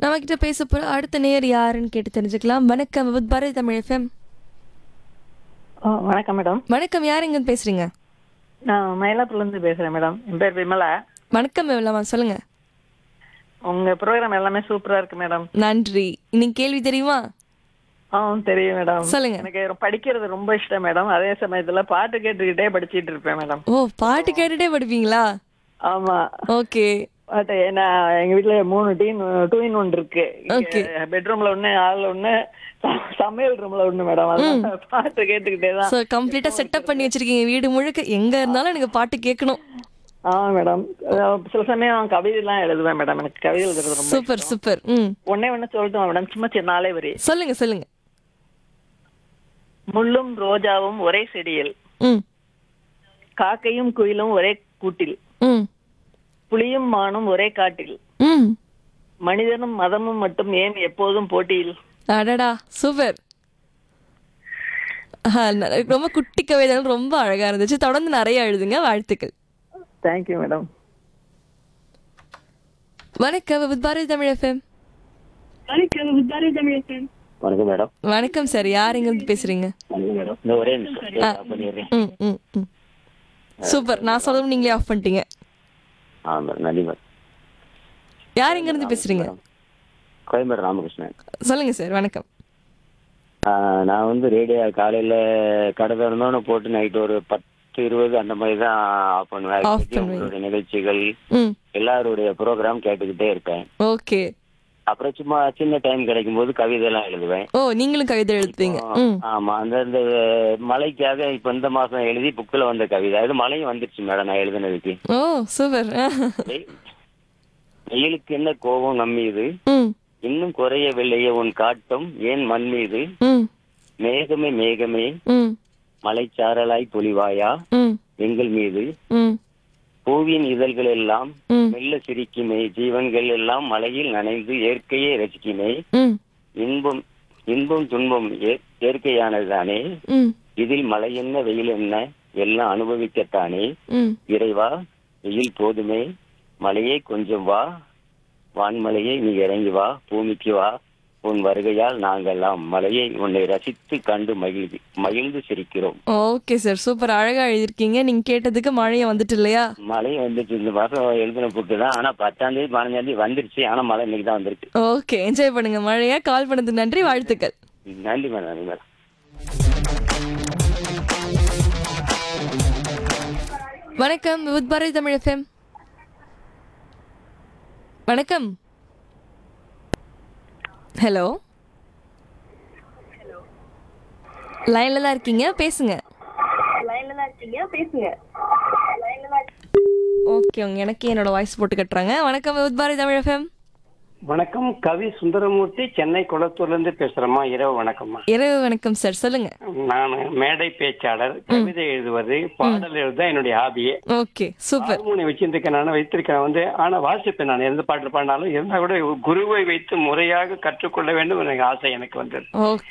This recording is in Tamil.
நம்ம கிட்ட பேச போற அடுத்த நேர் யாருன்னு கேட்டு தெரிஞ்சுக்கலாம் வணக்கம் வித் பாரதி தமிழ் எஃப்எம் ஆ, வணக்கம் மேடம் வணக்கம் யார் எங்க பேசுறீங்க நான் மயிலாப்பூர்லேருந்து பேசுகிறேன் மேடம் என் பேர் விமலா வணக்கம் எவ்வளவா சொல்லுங்க உங்கள் ப்ரோக்ராம் எல்லாமே சூப்பராக இருக்கு மேடம் நன்றி இன்னைக்கு கேள்வி தெரியுமா ஆ தெரியும் மேடம் சொல்லுங்க எனக்கு படிக்கிறது ரொம்ப இஷ்டம் மேடம் அதே சமயத்தில் பாட்டு கேட்டுக்கிட்டே படிச்சிட்டு இருப்பேன் மேடம் ஓ பாட்டு கேட்டுட்டே படிப்பீங்களா ஆமாம் ஓகே பாட்டு ஏன்னா எங்கள் வீட்டில் மூணு டீன் டூ இன் ஒன் இருக்கு Okay. பெட்ரூமில் ஒன்று ஹாலில் ஒன்று சமையல் ரூமில் ஒன்று மேடம் அதனால பாட்டு கேட்டுக்கிட்டே தான் ஸோ கம்ப்ளீட்டா செட்டப் பண்ணி வச்சிருக்கீங்க வீடு முழுக்க எங்க இருந்தாலும் எனக்கு பாட்டு கேட்கணும் ஆ மேடம் அதாவது சில சமயம் கவிதைலாம் எழுதுவேன் மேடம் எனக்கு கவிதை எழுதுறது ரொம்ப சூப்பர் சூப்பர் ம் ஒன்னே ஒன்று சொல்லட்டுமா மேடம் சும்மா சின்ன நாளே வரி சொல்லுங்க சொல்லுங்க முள்ளும் ரோஜாவும் ஒரே செடியில் ம் காக்கையும் குயிலும் ஒரே கூட்டில் ம் புலியும் மானும் ஒரே காட்டில் ம் மனிதனும் மதமும் மட்டும் ஏன் எப்போதும் போட்டியில் அடடா சூப்பர் ஆஹா, ந- ரொம்ப குட்டி கவிதைகள் ரொம்ப அழகா இருந்துச்சு தொடர்ந்து நிறைய எழுதுங்க வாழ்த்துக்கள் தேங்க்யூ மேடம் வணக்கம் வித் பாரதி தமிழ் எஃப்எம் வணக்கம் மேடம் வணக்கம் சார் யார் எங்க இருந்து பேசுறீங்க வணக்கம் மேடம் இந்த ஒரே நிமிஷம் ஆஃப் பண்ணிடுறேன் ம் ம் ம் சூப்பர் நான் சொல்லவும் நீங்களே ஆஃப் பண்ணிட்டீங்க ஆ மேடம் நன்றி மேடம் யார் எங்க இருந்து பேசுறீங்க கோயம்பேடு ராமகிருஷ்ணன் சொல்லுங்க சார் வணக்கம் ஆ, நான் வந்து ரேடியோ காலையில கடை திறந்தோன்னு போட்டு நைட் ஒரு பத்து இருபது அந்த மாதிரி தான் ஆஃப் பண்ணுவேன் Off அதுக்கு பண்ணுவீங்க. உங்களுடைய நிகழ்ச்சிகள் ம் எல்லாருடைய ப்ரோக்ராம் கேட்டுக்கிட்டே இருப்பேன் ஓகே அப்புறம் சும்மா சின்ன டைம் கிடைக்கும் போது கவிதை எல்லாம் எழுதுவேன் ஓ நீங்களும் கவிதை எழுதுவீங்க ம் ஆமா அந்த இந்த மலைக்காக இப்ப இந்த மாசம் எழுதி புக்கில் வந்த கவிதை அது மழையும் வந்துருச்சு மேடம் நான் எழுதுனதுக்கு ஓ சூப்பர் வெய்- வெயிலுக்கு என்ன கோபம் நம்மீது ம் இன்னும் குறையவில்லையே உன் காட்டம் ஏன் மண் மீது ம் மேகமே மேகமே ம் மலைச்சாரலாய் பொழிவாயா ம் எங்கள் மீது ம் பூவின் இதழ்கள் எல்லாம் ம் மெல்ல சிரிக்குமே ஜீவன்கள் எல்லாம் மலையில் நனைந்து இயற்கையை ரசிக்குமே ம் இன்பம் இன்பம் துன்பம் இய- இயற்கையானதுதானே ம் இதில் மழை என்ன வெயில் என்ன எல்லாம் அனுபவிக்கத்தானே ம் இறைவா வெயில் போதுமே மழையே கொஞ்சம் வா வான்மலையே நீ இறங்கி வா பூமிக்கு வா உன் வருகையால் நாங்கெல்லாம் மலையை உன்னை ரசித்து கண்டு மகிழ்ந்து மகிழ்ந்து சிரிக்கிறோம் ஓகே சார் சூப்பர் அழகா எழுதிருக்கீங்க நீங்க கேட்டதுக்கு மழையும் வந்துட்டு இல்லையா மழை வந்துச்சு இந்த மாசம் எழுதின புட்டு தான் ஆனா பத்தாம் தேதி பதினஞ்சாம் தேதி வந்துருச்சு ஆனா மழை இன்னைக்கு தான் வந்திருக்கு ஓகே என்ஜாய் பண்ணுங்க மழையா கால் பண்ணதுக்கு நன்றி வாழ்த்துக்கள் நன்றி மேடம் நன்றி மேடம் வணக்கம் வித் பாரதி தமிழ் எஃப்எம் வணக்கம் ஹலோ லைன்ல தான் இருக்கீங்க பேசுங்க ஓகே உங்க எனக்கு என்னோட வாய்ஸ் போட்டு கட்டுறாங்க வணக்கம் வித் பாரதி தமிழ் எஃப்எம் வணக்கம் கவி சுந்தரமூர்த்தி சென்னை குளத்தூர்ல இருந்து பேசுறேம்மா இரவு வணக்கம்மா இரவு வணக்கம் சார் சொல்லுங்க நான் மேடை பேச்சாளர் கவிதை எழுதுவது பாடல் எழுத என்னுடைய ஹாபியே ஓகே சூப்பர் ஹார்மோனி வச்சிருக்கேன் நான் வைத்திருக்கேன் வந்து ஆனா வாசிப்பேன் நான் எந்த பாட்டு பாடினாலும் இருந்தா கூட குருவை வைத்து முறையாக கற்றுக்கொள்ள வேண்டும் எனக்கு ஆசை எனக்கு வந்தது ஓகே